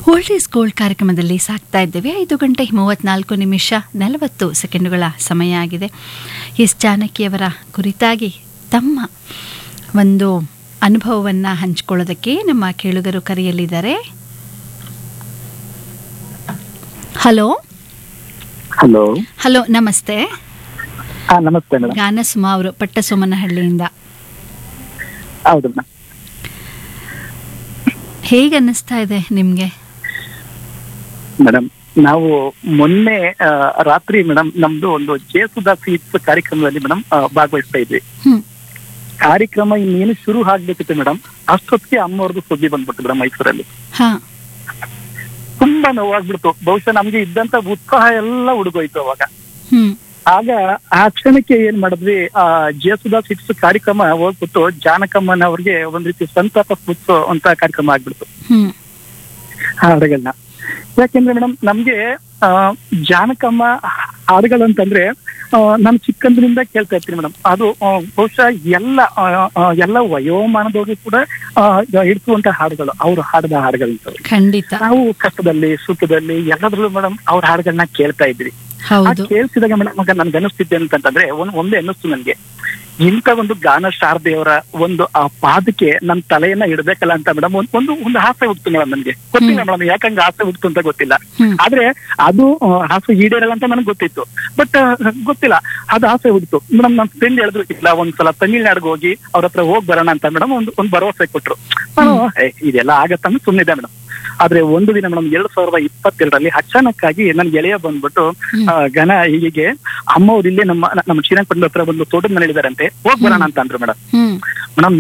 Old is gold ಕಾರ್ಯಕ್ರಮದಲ್ಲಿ ಸಾಕ್ತಾ ಇದ್ದೇವೆ ಐದು ಗಂಟೆ ಮೂವತ್ನಾಲ್ಕು ನಿಮಿಷ ನಲವತ್ತು ಸೆಕೆಂಡುಗಳ ಸಮಯ ಆಗಿದೆ ಎಸ್ ಜಾನಕಿಯವರ ಕುರಿತಾಗಿ ತಮ್ಮ ಒಂದು ಅನುಭವವನ್ನು ಹಂಚಿಕೊಳ್ಳೋದಕ್ಕೆ ನಮ್ಮ ಕೇಳುಗರು ಕರೆಯಲಿದ್ದಾರೆ ಹಲೋ ಹಲೋ ಹಲೋ ನಮಸ್ತೆ ಹಾ ನಮಸ್ತೆ ಮೇಡಮ್ ಗಾನಸುಮ ಅವರು ಪಟ್ಟಸೋಮನಹಳ್ಳಿಯಿಂದ ಹೌದು ಮೇಡಮ್ ಹೇಗೆ ಅನ್ನಿಸ್ತಾ ಇದೆ ನಿಮಗೆ ಮೇಡಮ್ ನಾವು ಮೊನ್ನೆ ಆ, ರಾತ್ರಿ ಮೇಡಮ್ ನಮ್ದು ಒಂದು ಜೇಸುದಾಸ್ ಸ್ವೀಟ್ಸ್ ಕಾರ್ಯಕ್ರಮದಲ್ಲಿ ಮೇಡಮ್ ಭಾಗವಹಿಸ್ತಾ ಇದ್ವಿ ಹ್ಮ್ ಕಾರ್ಯಕ್ರಮ ಇನ್ನೇನು ಶುರು ಆಗ್ಬೇಕಿತ್ತು ಮೇಡಮ್ ಅಷ್ಟೊತ್ತಿಗೆ ಅಮ್ಮವ್ರದ್ದು ಸುದ್ದಿ ಬಂದ್ಬಿಟ್ಟು ಮೇಡಮ್ ಮೈಸೂರಲ್ಲಿ ಹಾ ತುಂಬಾ ನೋವಾಗ್ಬಿಡ್ತು ಬಹುಶಃ ನಮ್ಗೆ ಇದ್ದಂತ ಉತ್ಸಾಹ ಎಲ್ಲ ಉಡುಗೋಯ್ತು ಅವಾಗ ಹ್ಮ್ ಆಗ ಆ ಕ್ಷಣಕ್ಕೆ ಏನ್ ಮಾಡಿದ್ವಿ ಆ ಜೇಸುದಾಸ್ ಹಿಟ್ಸ್ ಕಾರ್ಯಕ್ರಮ ಹೋಗ್ಬಿಟ್ಟು ಜಾನಕಮ್ಮನ ಅವ್ರಿಗೆ ಒಂದ್ ರೀತಿ ಸಂತಾಪ ಸ್ಫೂರ್ಸೋ ಅಂತ ಕಾರ್ಯಕ್ರಮ ಆಗ್ಬಿಡ್ತು ಹ್ಮ್ ಹಾಡುಗಳನ್ನ ಯಾಕೆಂದ್ರೆ ಮೇಡಮ್ ನಮ್ಗೆ ಆ, ಜಾನಕಮ್ಮ ಹಾಡುಗಳಂತಂದ್ರೆ ಆ, ನಾನು ಚಿಕ್ಕಂದ್ರಿಂದ ಕೇಳ್ತಾ ಇರ್ತೀನಿ ಮೇಡಮ್ ಅದು ಆ, ಬಹುಶಃ ಎಲ್ಲ ಆ, ಆ, ಎಲ್ಲ ವಯೋಮಾನದವ್ರಿಗೂ ಕೂಡ ಆ, ಇಡ್ಸುವಂತ ಹಾಡುಗಳು ಅವ್ರು ಹಾಡಿದ ಹಾಡುಗಳಂತವ್ರು ಖಂಡಿತ ನಾವು ಕಷ್ಟದಲ್ಲಿ ಸುಖದಲ್ಲಿ ಎಲ್ಲದ್ರಲ್ಲೂ ಮೇಡಮ್ ಅವ್ರ ಹಾಡುಗಳನ್ನ ಕೇಳ್ತಾ ಇದ್ವಿ ಆ ಹೌದು ಕೇಳಿಸಿದಾಗ ಮೇಡಮ್ ಆಗ ನನ್ಗೆ ಅನಿಸ್ತಿದ್ದೆ ಅಂತಂದ್ರೆ ಒಂದ್ ಒಂದೇ ಅನ್ನಿಸ್ತು ನನ್ಗೆ ಇಂಥ ಒಂದು ಗಾನ ಶಾರದೆಯವರ ಒಂದು ಆ ಪಾದಕ್ಕೆ ನನ್ ತಲೆಯನ್ನ ಇಡ್ಬೇಕಲ್ಲ ಅಂತ ಮೇಡಮ್ ಒಂದ್ ಒಂದು ಒಂದು ಆಸೆ ಹುಡ್ತು ಮೇಡಮ್ ನನ್ಗೆ ಗೊತ್ತಿಲ್ಲ ಮೇಡಮ್ ಯಾಕಂಗ ಆಸೆ ಹುಡ್ತು ಅಂತ ಗೊತ್ತಿಲ್ಲ ಹ್ಮ್ ಆದ್ರೆ ಅದು ಆ, ಆಸೆ ಈಡೇರಲ್ಲ ಅಂತ ನನಗೆ ಗೊತ್ತಿತ್ತು ಬಟ್ ಗೊತ್ತಿಲ್ಲ ಅದು ಆಸೆ ಹುಡ್ತು ಮೇಡಮ್ ನನ್ನ ಫ್ರೆಂಡ್ ಹೇಳಿದ್ರು ಇಲ್ಲ ಒಂದ್ಸಲ ತಮಿಳ್ನಾಡಿಗೆ ಹೋಗಿ ಅವ್ರ ಹತ್ರ ಹೋಗ್ ಬರೋಣ ಅಂತ ಮೇಡಮ್ ಒಂದು ಒಂದು ಭರವಸೆ ಕೊಟ್ರು ನಾನು ಏ, ಇದೆಲ್ಲ ಆಗತ್ತಂದ್ರೆ ಸುಮ್ಮನಿದೆ ಮೇಡಮ್ ಆದ್ರೆ ಒಂದು ದಿನ ಮೇಡಮ್ ಎರಡ್ ಸಾವಿರದ ಇಪ್ಪತ್ತೆರಡರಲ್ಲಿ ಅಚಾನಕ್ ಆಗಿ ನನ್ ಗೆಳೆಯ ಬಂದ್ಬಿಟ್ಟು ಹ್ಮ್. ಆ, ಘನ ಹೀಗೆ ಅಮ್ಮ ಅವ್ರು ಇಲ್ಲೇ ನಮ್ಮ ನಮ್ಮ ಶ್ರೀರಂಗಪಟ್ಟಣದ ಹತ್ರ ಒಂದು ತೋಟದ ಮನೆ ಹೇಳಿದಾರಂತೆ ಹೋಗ್ ಬರೋಣ ಅಂತ ಅಂದ್ರು ಮೇಡಮ್ ಹ್ಮ್ ಮೇಡಮ್